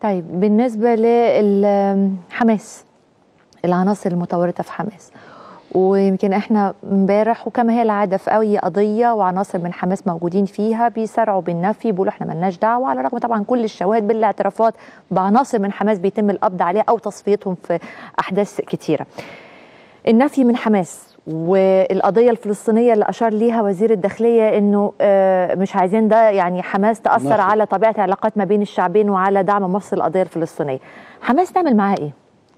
طيب بالنسبة لحماس العناصر المتورطة في حماس ويمكن احنا امبارح وكما هي العاده في اي قضيه وعناصر من حماس موجودين فيها بيسرعوا بالنفي بيقولوا احنا ملناش دعوه على الرغم طبعا كل الشواهد بالاعترافات بعناصر من حماس بيتم القبض عليها او تصفيتهم في احداث كتيره. النفي من حماس والقضيه الفلسطينيه اللي اشار ليها وزير الداخليه انه آه، مش عايزين ده يعني حماس تاثر نعم. على طبيعه العلاقات ما بين الشعبين وعلى دعم مصر القضيه الفلسطينيه. حماس تعمل معاها ايه؟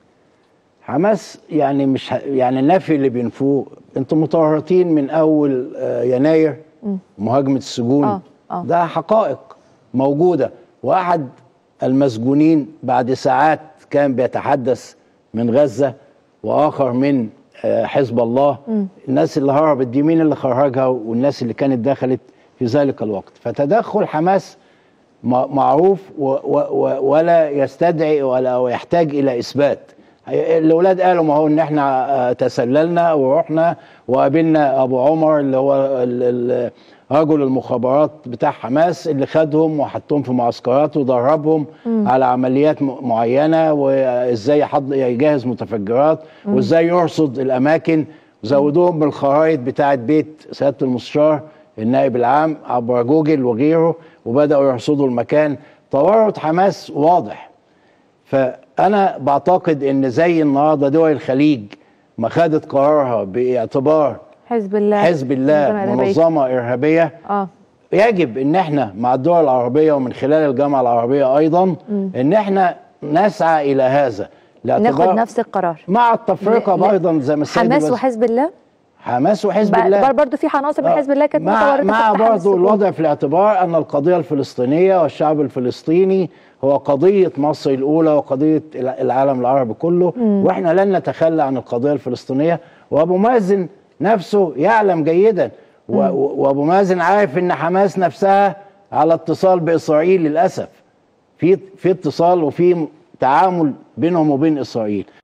حماس يعني مش ه... يعني النفي اللي بينفوه انتم متورطين من اول آه، يناير مهاجمه السجون آه، آه. ده حقائق موجوده واحد المسجونين بعد ساعات كان بيتحدث من غزه واخر من آه، حزب الله الناس اللي هربت دي مين اللي خرجها والناس اللي كانت دخلت في ذلك الوقت فتدخل حماس م- معروف و و و ولا يستدعي ولا يحتاج الى اثبات الاولاد قالوا ما هو ان احنا آه، تسللنا ورحنا وقابلنا ابو عمر اللي هو ال- ال- رجل المخابرات بتاع حماس اللي خدهم وحطهم في معسكرات ودربهم على عمليات م- معينه وازاي يحض- يجهز متفجرات وازاي يرصد الاماكن وزودوهم بالخرائط بتاعه بيت سياده المستشار النائب العام عبر جوجل وغيره وبداوا يرصدوا المكان تورط حماس واضح فانا بعتقد ان زي النهارده دول الخليج ما خدت قرارها باعتبار حزب الله حزب الله منظمة إرهابية. منظمه ارهابيه اه يجب ان احنا مع الدول العربيه ومن خلال الجامعه العربيه ايضا ان احنا نسعى الى هذا ناخد نفس القرار مع التفرقه ل- ل- ايضا زي ما السيد حماس بس- وحزب الله حماس وحزب الله برضه في عناصر من آه، حزب الله كانت مع متورطه مع في حماس برضه الوضع في الاعتبار ان القضيه الفلسطينيه والشعب الفلسطيني هو قضيه مصر الاولى وقضيه الع- العالم العربي كله واحنا لن نتخلى عن القضيه الفلسطينيه وابو مازن نفسه يعلم جيدا و- و- وابو مازن عارف ان حماس نفسها على اتصال باسرائيل للاسف في في اتصال وفي تعامل بينهم وبين اسرائيل